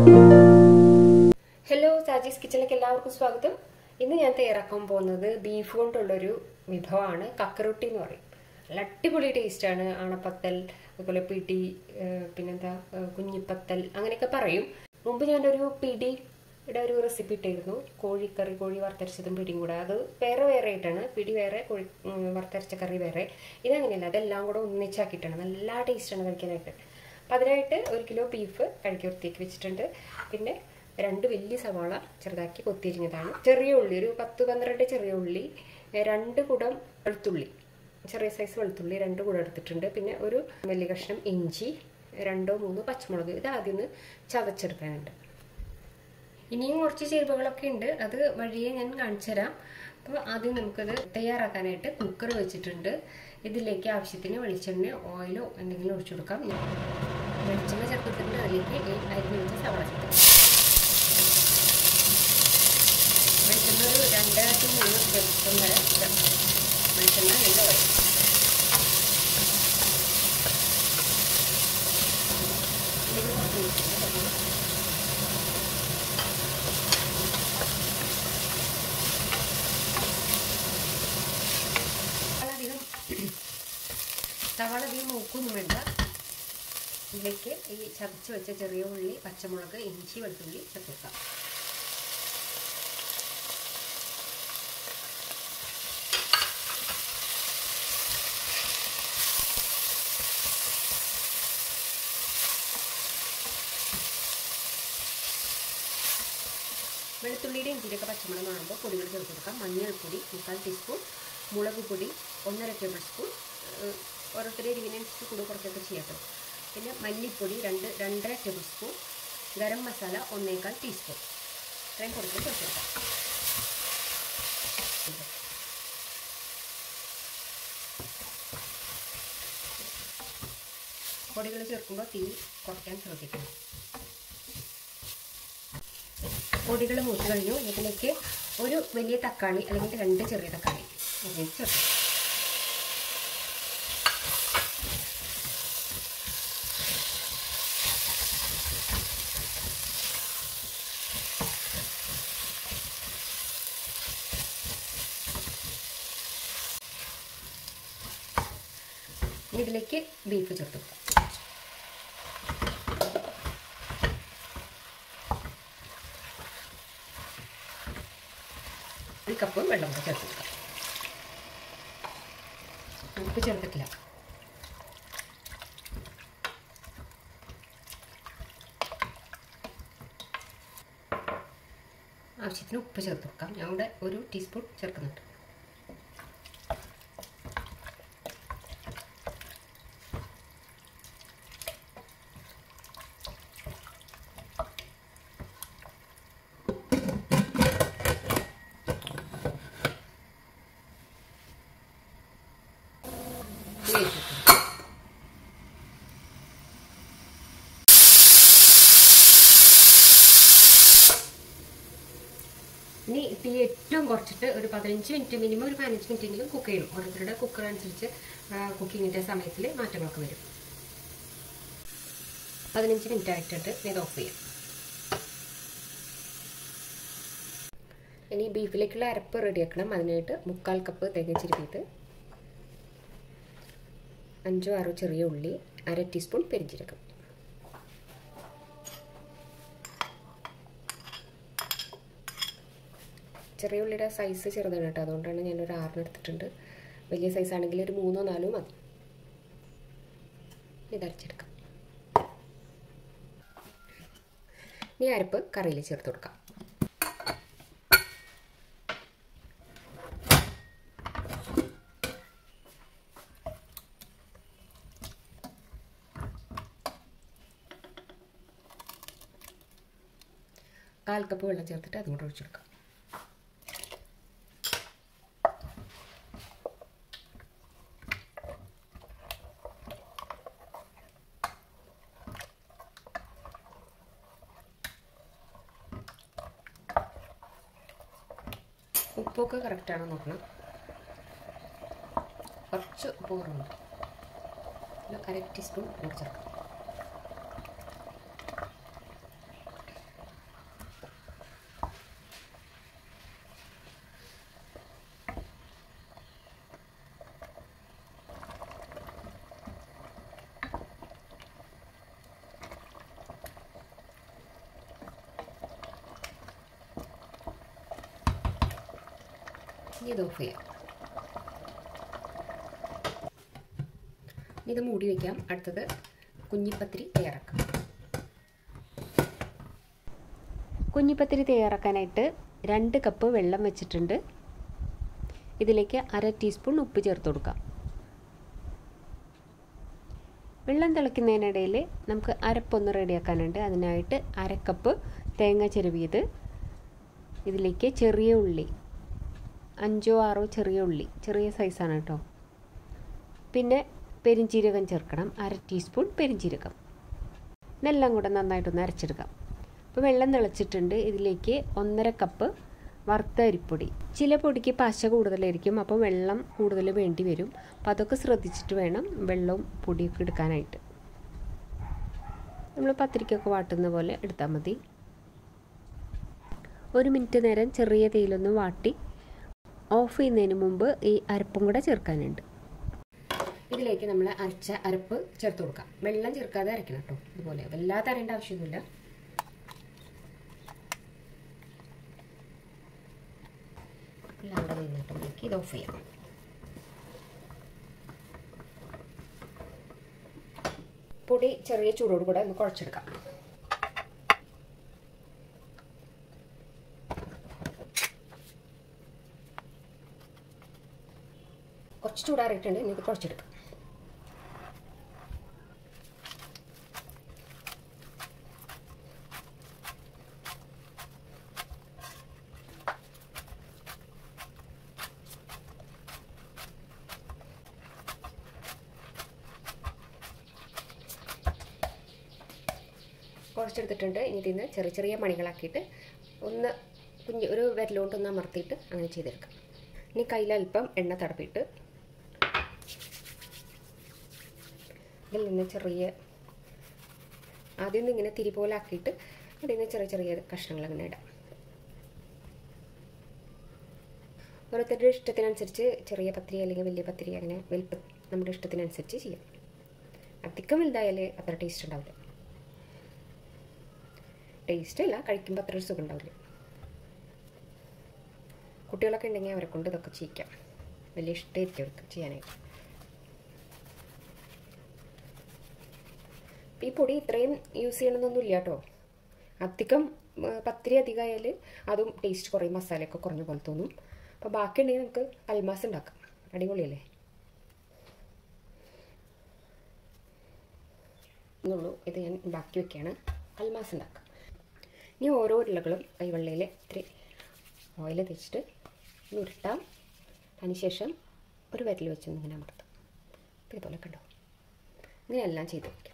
Hello Saji's കിച്ചണിലേക്ക് എല്ലാവർക്കും സ്വാഗതം ഇന്ന് ഞാൻ തയ്യാറാക്കാൻ പോകുന്നത് ബീഫ് കൊണ്ടുള്ളൊരു വിഭവമാണ് കക്കറൊട്ടി എന്ന് പറയും നല്ല അടിപൊളി ടേസ്റ്റാണ് ആണപ്പത്തൽ അതുപോലെ പിടി ഏഹ് പിന്നെന്താ ഏഹ് കുഞ്ഞിപ്പത്തൽ അങ്ങനെയൊക്കെ പറയും മുമ്പ് ഞാനൊരു പിടിയുടെ ഒരു റെസിപ്പി ഇട്ടിരുന്നു കോഴിക്കറി കോഴി വറുത്തരച്ചതും പിടിയും കൂടെ അത് വേറെ വേറെ ആയിട്ടാണ് പിടി വേറെ കോഴി ഉം, വറുത്തരച്ച കറി വേറെ ഇതങ്ങനെയല്ല അതെല്ലാം കൂടെ ഒന്നിച്ചാക്കിയിട്ടാണ് നല്ല ടേസ്റ്റാണ് കഴിക്കാനായിട്ട് അപ്പം അതിനായിട്ട് ഒരു കിലോ ബീഫ് കഴുകി വൃത്തിയാക്കി വെച്ചിട്ടുണ്ട് പിന്നെ രണ്ട് വലിയ സവാള ചെറുതാക്കി കൊത്തിരിഞ്ഞതാണ് ചെറിയ ഉള്ളി ഒരു പത്ത് പന്ത്രണ്ട് ചെറിയ ഉള്ളി രണ്ട് കുടം വെളുത്തുള്ളി ചെറിയ സൈസ് വെളുത്തുള്ളി രണ്ട് കുടം എടുത്തിട്ടുണ്ട് പിന്നെ ഒരു വലിയ കഷ്ണം ഇഞ്ചി രണ്ടോ മൂന്നോ പച്ചമുളക് ഇത് ആദ്യം ഒന്ന് ചതച്ചെടുക്കാനുണ്ട് ഇനിയും കുറച്ച് ചേരുവകളൊക്കെ ഉണ്ട് അത് വഴിയെ ഞാൻ കാണിച്ചു തരാം അപ്പോൾ ആദ്യം നമുക്കത് തയ്യാറാക്കാനായിട്ട് കുക്കർ വെച്ചിട്ടുണ്ട് ഇതിലേക്ക് ആവശ്യത്തിന് വെളിച്ചെണ്ണ ഓയിലോ എന്തെങ്കിലും ഒഴിച്ചു കൊടുക്കാം വെളിച്ചെണ്ണ ചേർത്തിട്ടുണ്ട് അതിലേക്ക് ഈ അരിഞ്ഞു വെച്ച സവാള ചേർക്കാം വെളിച്ചെണ്ണ ഒരു രണ്ടര ടു മൂന്ന് ദിവസം വരെ ചേർക്കാം വെളിച്ചെണ്ണ നല്ല വരും ഇതിലേക്ക് കുറച്ച് വെളിച്ചെണ്ണ ചേർക്കാം. സവാളധികം സവാള അധികം മൂക്കൊന്നും വേണ്ട ഇതിലേക്ക് ഈ ചതച്ച് വെച്ച ചെറിയ ഉള്ളി പച്ചമുളക് ഇഞ്ചി വെളുത്തുള്ളി ചേർക്കാം വെളുത്തുള്ളിയുടെ ഇഞ്ചിയിലൊക്കെ പച്ചമുളക് കാണുമ്പോൾ പൊടികൾ ചേർത്ത് കൊടുക്കാം മഞ്ഞൾപ്പൊടി മുക്കാൽ ടീസ്പൂൺ മുളക് പൊടി ഒന്നര ടേബിൾ സ്പൂൺ ഏഹ് ഓരോരുത്തരുടെ എരിവിനനുസരിച്ച് കൂടുതൽ കുറച്ചൊക്കെ ചെയ്യാട്ടോ പിന്നെ മല്ലിപ്പൊടി രണ്ട് രണ്ടര ടേബിൾ സ്പൂൺ ഗരം മസാല ഒന്നേകാൽ ടീസ്പൂൺ ഇത്രയും കൊടുത്ത് ചേർത്ത് കൊടുക്കാം പൊടികൾ ചേർക്കുമ്പോൾ തീ കുറയ്ക്കാൻ ശ്രദ്ധിക്കണം പൊടികൾ മൂത്ത് കഴിഞ്ഞു ഇതിലേക്ക് ഒരു വലിയ തക്കാളി അല്ലെങ്കിൽ രണ്ട് ചെറിയ തക്കാളി ഇതിലേക്ക് ചേർക്കാം ഇനി ഇതിലേക്ക് ബീഫ് ചേർത്ത് കൊടുക്കാം ഒരു കപ്പ് വെള്ളം കൂടെ ചേർത്ത് കൊടുക്കാം ഉപ്പ് ചേർത്തിട്ടില്ല ആവശ്യത്തിന് ഉപ്പ് ചേർത്ത് കൊടുക്കാം ഞാൻ ഇവിടെ ഒരു ടീസ്പൂൺ ചേർക്കുന്നുണ്ട് വേവിച്ചെടുക്കാം ഇനി തീ ഏറ്റവും കുറച്ചിട്ട് ഒരു പതിനഞ്ച് മിനിറ്റ് മിനിമം ഒരു പതിനഞ്ച് മിനിറ്റ് എങ്കിലും കുക്ക് ചെയ്യണം ഓരോരുത്തരുടെ കുക്കർ അനുസരിച്ച് കുക്കിങ്ങിൻ്റെ സമയത്തിൽ മാറ്റങ്ങളൊക്കെ വരും പതിനഞ്ച് മിനിറ്റ് ആയിട്ടിട്ട് ഇത് ഓഫ് ചെയ്യാം ഇനി ബീഫിലേക്കുള്ള അരപ്പ് റെഡിയാക്കണം അതിനായിട്ട് മുക്കാൽ കപ്പ് തേങ്ങ ചിരുപ്പിയിട്ട് അഞ്ചോ ആറോ ചെറിയ ഉള്ളി അര ടീസ്പൂൺ പെരിഞ്ചീരകം ചെറിയ ഉള്ളിയുടെ സൈസ് ചെറുതാണ് കേട്ടോ അതുകൊണ്ടാണ് ഞാനൊരു ആറിന് എടുത്തിട്ടുണ്ട് വലിയ സൈസ് ആണെങ്കിൽ ഒരു മൂന്നോ നാലോ മതി ഇതരച്ചെടുക്കാം ഇനി അരപ്പ് കറിയിൽ ചേർത്ത് കൊടുക്കാം കാൽ കപ്പ് വെള്ളം ചേർത്തിട്ട് അതും കൂടെ ഒഴിച്ചെടുക്കാം ഉപ്പൊക്കെ കറക്റ്റാണോ നോക്കണം കുറച്ച് ഉപ്പ് കുറവുണ്ട് ഒരു അര ടീസ്പൂൺ കൂടെ ചേർക്കാം ഇനി ഇത് ഓഫ് ചെയ്യാം ഇനി ഇത് മൂടി വയ്ക്കാം അടുത്തത് കുഞ്ഞിപ്പത്തിരി തയ്യാറാക്കാം കുഞ്ഞിപ്പത്തിരി തയ്യാറാക്കാനായിട്ട് രണ്ട് കപ്പ് വെള്ളം വെച്ചിട്ടുണ്ട് ഇതിലേക്ക് അര ടീസ്പൂൺ ഉപ്പ് ചേർത്ത് കൊടുക്കാം വെള്ളം തിളയ്ക്കുന്നതിനിടയിൽ നമുക്ക് അരപ്പൊന്ന് റെഡിയാക്കാനുണ്ട് അതിനായിട്ട് അര കപ്പ് തേങ്ങ ചെരുവിയത് ഇതിലേക്ക് ചെറിയ ഉള്ളി അഞ്ചോ ആറോ ചെറിയ ഉള്ളി ചെറിയ സൈസാണ് കേട്ടോ പിന്നെ പെരിഞ്ചീരകം ചേർക്കണം അര ടീസ്പൂൺ പെരിഞ്ചീരകം ഇതെല്ലാം കൂടെ നന്നായിട്ടൊന്ന് അരച്ചെടുക്കാം അപ്പോൾ വെള്ളം തിളച്ചിട്ടുണ്ട് ഇതിലേക്ക് ഒന്നര കപ്പ് വറുത്ത അരിപ്പൊടി ചില പൊടിക്ക് പശ കൂടുതലായിരിക്കും അപ്പോൾ വെള്ളം കൂടുതൽ വേണ്ടി വരും അപ്പോൾ അതൊക്കെ ശ്രദ്ധിച്ചിട്ട് വേണം വെള്ളവും പൊടിയൊക്കെ എടുക്കാനായിട്ട് നമ്മൾ പത്തിരിക്കൊക്കെ വാട്ടുന്ന പോലെ എടുത്താൽ മതി ഒരു മിനിറ്റ് നേരം ചെറിയ തീയിലൊന്ന് വാട്ടി ഓഫ് ചെയ്യുന്നതിന് മുമ്പ് ഈ അരപ്പും കൂടെ ചേർക്കാനുണ്ട് ഇതിലേക്ക് നമ്മൾ അരച്ച അരപ്പ് ചേർത്ത് കൊടുക്കാം വെള്ളം ചേർക്കാതെ അരയ്ക്കണം കേട്ടോ ഇതുപോലെ വല്ലാതെ അരേണ്ട ആവശ്യമൊന്നുമില്ല എല്ലാം കൂടെ നിന്നിട്ടുണ്ടെങ്കിൽ ഇത് ഓഫ് ചെയ്യാം പൊടി ചെറിയ ചൂടോട് കൂടെ ഒന്ന് കുഴച്ചെടുക്കാം കുറച്ച് ചൂടാറിയിട്ടുണ്ട് ഇനി ഇത് കുഴച്ചെടുക്കാം കുഴച്ചെടുത്തിട്ടുണ്ട് ഇനി ഇതിന്ന് ചെറിയ ചെറിയ മണികളാക്കിയിട്ട് ഒന്ന് കുഞ്ഞ് ഒരു വിരലോട്ട് ഒന്ന് അമർത്തിയിട്ട് അങ്ങനെ ചെയ്തെടുക്കാം ഇനി കയ്യിലല്പം എണ്ണ തടപ്പിയിട്ട് ഇതിൽ നിന്ന് ചെറിയ ആദ്യം നിന്ന് ഇങ്ങനെ തിരി പോലെ ആക്കിയിട്ട് അതിൽ നിന്ന് ചെറിയ ചെറിയ കഷ്ണങ്ങൾ അങ്ങനെ ഇടാം ഓരോരുത്തരുടെ ഇഷ്ടത്തിനനുസരിച്ച് ചെറിയ പത്തിരി അല്ലെങ്കിൽ വലിയ പത്തിരി അങ്ങനെ വലിപ്പ നമ്മുടെ ഇഷ്ടത്തിനനുസരിച്ച് ചെയ്യാം അധികം വലുതായാൽ അത്ര ടേസ്റ്റ് ഉണ്ടാവില്ല ടേസ്റ്റ് ഇല്ല കഴിക്കുമ്പോൾ അത്ര സുഖം ഉണ്ടാവില്ല കുട്ടികളൊക്കെ ഉണ്ടെങ്കിൽ അവരെ കൊണ്ട് ഇതൊക്കെ ചെയ്യിക്കാം വലിയ ഇഷ്ടമായിരിക്കും അവർക്ക് ചെയ്യാനായിട്ട് ഈ പൊടി ഇത്രയും യൂസ് ചെയ്യണമെന്നൊന്നുമില്ല കേട്ടോ അധികം പത്തിരി അധികമായാൽ അതും ടേസ്റ്റ് കുറയും മസാലയൊക്കെ കുറഞ്ഞ പോലെ തോന്നും അപ്പോൾ ബാക്കി ഉണ്ടെങ്കിൽ നമുക്ക് അൽമാസ് ഉണ്ടാക്കാം അടിപൊളിയല്ലേ എന്നുള്ളൂ ഇത് ഞാൻ ബാക്കി വെക്കുകയാണ് അൽമാസ് ഉണ്ടാക്കാം ഇനി ഓരോ ഉരുളകളും കൈവെള്ളയിൽ ഇത്തിരി ഓയിൽ തേച്ചിട്ട് ഉരുട്ടാം അതിനുശേഷം ഒരു വിരൽ വെച്ചൊന്ന് ഇങ്ങനെ അമർത്താം ഇതേപോലെ കണ്ടോ ഇങ്ങനെയെല്ലാം ചെയ്ത് വയ്ക്കാം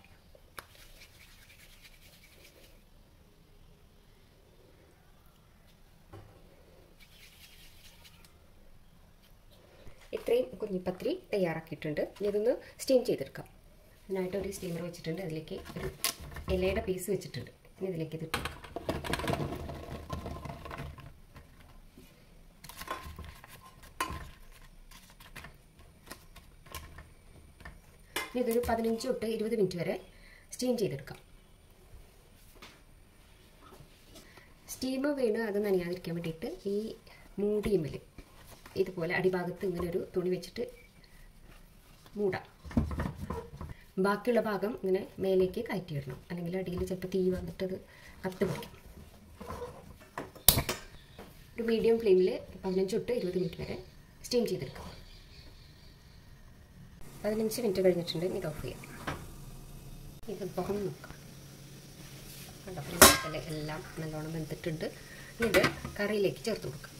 ഇത്രയും കുഞ്ഞിപ്പത്തിരി തയ്യാറാക്കിയിട്ടുണ്ട് ഇനി ഇതൊന്ന് സ്റ്റീം ചെയ്തെടുക്കാം അതിനായിട്ട് ഒരു സ്റ്റീമർ വെച്ചിട്ടുണ്ട് അതിലേക്ക് ഒരു ഇലയുടെ പീസ് വെച്ചിട്ടുണ്ട് ഇനി ഇതിലേക്ക് ഇത് ഇട്ട് കൊടുക്കാം ഇനി ഇതൊരു പതിനഞ്ച് തൊട്ട് ഇരുപത് മിനിറ്റ് വരെ സ്റ്റീം ചെയ്തെടുക്കാം സ്റ്റീം വീണ് അത് നനയാതിരിക്കാൻ വേണ്ടിയിട്ട് ഈ മൂടിയുമ്മിൽ ഇതുപോലെ അടിഭാഗത്ത് ഇങ്ങനെ ഒരു തുണി വെച്ചിട്ട് മൂടാം ബാക്കിയുള്ള ഭാഗം ഇങ്ങനെ മേലേക്ക് കയറ്റിയിടണം അല്ലെങ്കിൽ അടിയിൽ ചിലപ്പോൾ തീ വന്നിട്ട് അത് കത്ത് പിടിക്കും ഒരു മീഡിയം ഫ്ലെയിമിൽ പതിനഞ്ച് തൊട്ട് ഇരുപത് മിനിറ്റ് വരെ സ്റ്റീം ചെയ്തെടുക്കാം പതിനഞ്ച് മിനിറ്റ് കഴിഞ്ഞിട്ടുണ്ട് ഇത് ഓഫ് ചെയ്യാം ഇത് തുറന്ന് നോക്കാം കണ്ടപ്പോൾ എല്ലാം നല്ലോണം വെന്തിട്ടുണ്ട് ഇത് കറിയിലേക്ക് ചേർത്ത് കൊടുക്കാം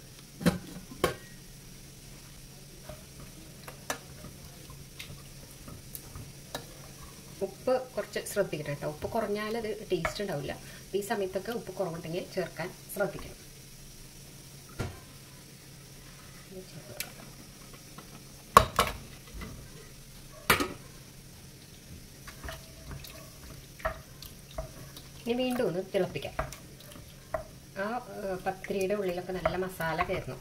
ഉപ്പ് കുറച്ച് ശ്രദ്ധിക്കണം കേട്ടോ ഉപ്പ് കുറഞ്ഞാൽ അത് ടേസ്റ്റ് ഉണ്ടാവില്ല ഈ സമയത്തൊക്കെ ഉപ്പ് കുറവുണ്ടെങ്കിൽ ചേർക്കാൻ ശ്രദ്ധിക്കണം ഇനി വീണ്ടും ഒന്ന് തിളപ്പിക്കാം ആ പത്തിരിയുടെ ഉള്ളിലൊക്കെ നല്ല മസാല കയറണം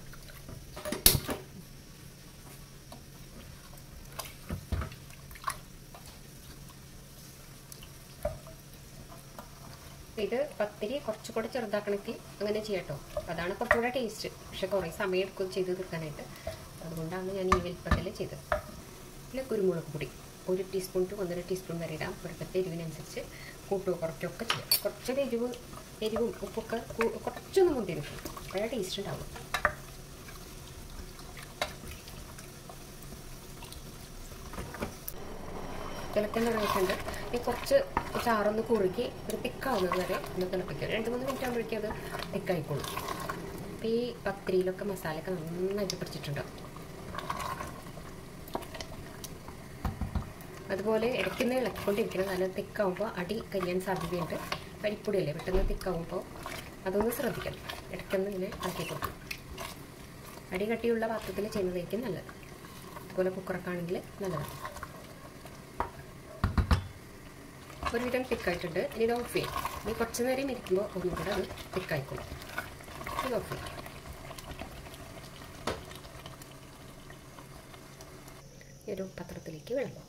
ഇത് പത്തിരി കുറച്ചുകൂടെ ചെറുതാക്കണമെങ്കിൽ അങ്ങനെ ചെയ്യാട്ടോ അതാണ് കുറച്ചുകൂടെ ടേസ്റ്റ് പക്ഷെ കുറേ സമയം എടുക്കും ചെയ്ത് തീർക്കാനായിട്ട് അതുകൊണ്ടാണ് ഞാൻ ഈ വലിപ്പത്തിൽ ചെയ്തത് പിന്നെ കുരുമുളക് പൊടി ഒരു ടീസ്പൂൺ ടു ഒന്നര ടീസ്പൂൺ വരെ ഇടാം ഇവിടുത്തെ എരിവിനനുസരിച്ച് കൂട്ടുകയോ കുറയ്ക്കുകയൊക്കെ ചെയ്യാം കുറച്ചൊരു എരിവ് എരിവും ഉപ്പൊക്കെ കൂ- കുറച്ചൊന്ന് മുന്തി നിൽക്കും അപ്പോഴേ ടേസ്റ്റ് ഉണ്ടാവും തിളക്കാൻ തുടങ്ങിയിട്ടുണ്ട് ഈ കുറച്ച് ചാറൊന്ന് കുറുക്കി ഒരു തിക്കാവുന്നത് വരെ ഒന്ന് തിളപ്പിക്കുക രണ്ട് മൂന്ന് മിനിറ്റ് ആകുമ്പോഴേക്കും അത് തിക്കായിക്കോളും അപ്പോൾ ഈ പത്തിരിയിലൊക്കെ മസാലയൊക്കെ നന്നായിട്ട് പിടിച്ചിട്ടുണ്ട് അതുപോലെ ഇടയ്ക്കുന്ന ഇളക്കിക്കൊണ്ടിരിക്കണം നല്ല തിക്കാവുമ്പോൾ അടി കരിയാൻ സാധ്യതയുണ്ട് പരിപ്പൊടിയല്ലേ പെട്ടെന്ന് തിക്കാവുമ്പോൾ അതൊന്ന് ശ്രദ്ധിക്കണം ഇടയ്ക്കൊന്ന് ഇങ്ങനെ ഇളക്കി കൊടുക്കും അടി കട്ടിയുള്ള പാത്രത്തിൽ ചെയ്യുന്നതായിരിക്കും നല്ലത് അതുപോലെ കുക്കറൊക്കെ ആണെങ്കിൽ നല്ലതാണ് ഒരുവിധം തിക്കായിട്ടുണ്ട് ഇനി ഇത് ഓഫ് ചെയ്യാം ഇനി കുറച്ച് നേരം ഇരിക്കുമ്പോൾ ഒന്നും കൂടെ അത് തിക്കായിക്കോളും ഇത് ഓഫ് ചെയ്യാം ഈ ഒരു പത്രത്തിലേക്ക് വിളമ്പാം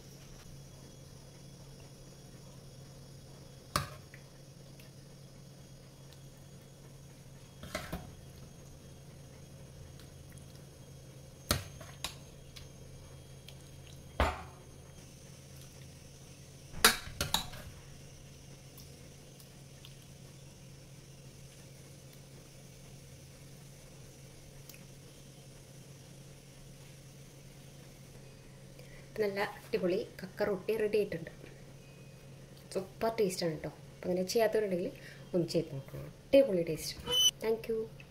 നല്ല അടിപൊളി കക്ക റൊട്ടി റെഡി ആയിട്ടുണ്ട് സൂപ്പർ ടേസ്റ്റാണ് കേട്ടോ അപ്പോൾ അങ്ങനെ ചെയ്യാത്തവരുണ്ടെങ്കിൽ ഒന്ന് ചെയ്ത് നോക്കണം അടിപൊളി ടേസ്റ്റ് താങ്ക് യു